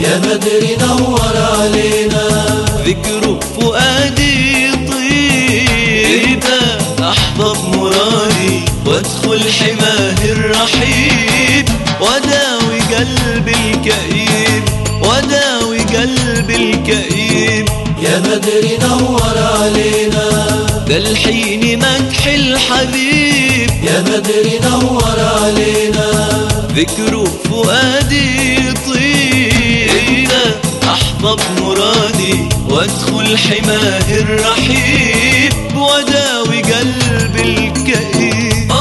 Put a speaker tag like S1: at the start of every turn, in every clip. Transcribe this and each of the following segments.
S1: يا بدر نور علينا
S2: ذكر فؤادي طيب أحبب مرادي وادخل حماه الرحيب وداوي قلبي الكئيب وداوي قلبي الكئيب
S1: يا بدر نور علينا
S2: ده الحين مدح الحبيب
S1: يا بدر نور علينا
S2: ذكر فؤادي طيب أحبب مرادي وادخل حماه الرحيب وداوي قلبي الكئيب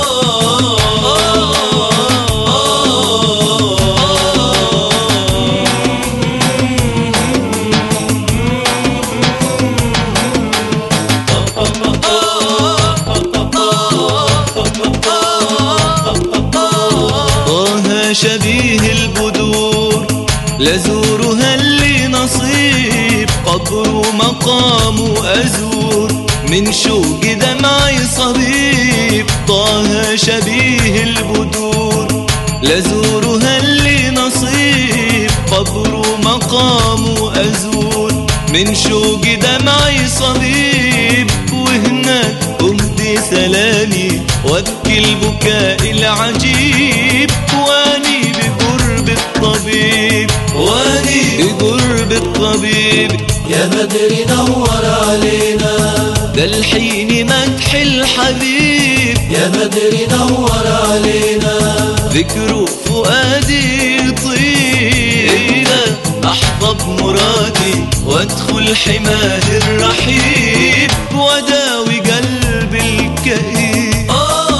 S2: طه شبيه البدور لزورها اللي نصيب قبر مقام أزور من شوق دمعي صبيب طه شبيه البدور لزورها اللي نصيب قبر مقام أزور من شوق دمعي صبيب وهناك أهدي سلامي وابكي البكاء العجيب واني بقرب الطبيب واني بقرب الطبيب
S1: يا بدر نور علينا
S2: ده الحين مدح الحبيب
S1: يا بدر نور علينا
S2: ذكر فؤادي طيب أحبب مرادي وادخل حماه الرحيب وداوي قلبي الكئيب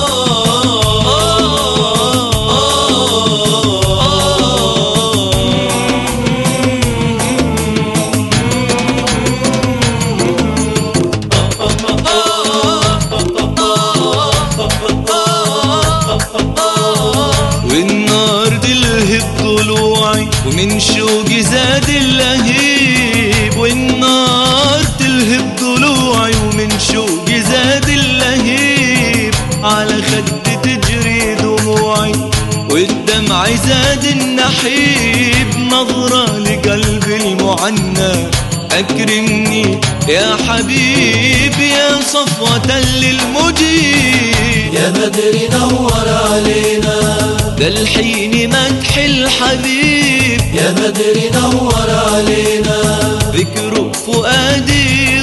S2: والنار تلهب ضلوعي ومن شوقي زاد اللهيب والنار تلهب ضلوعي ومن شوقي زاد اللهيب على خدي تجري دموعي والدمع زاد النحيب نظرة لقلبي المعنى أكرمني يا حبيب يا صفوة للمجيب
S1: يا بدر نور علينا
S2: ده الحين مدح الحبيب
S1: يا بدر نور علينا
S2: ذكر فؤادي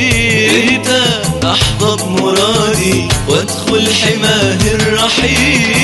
S2: طيب أحبب مرادي وادخل حماه الرحيب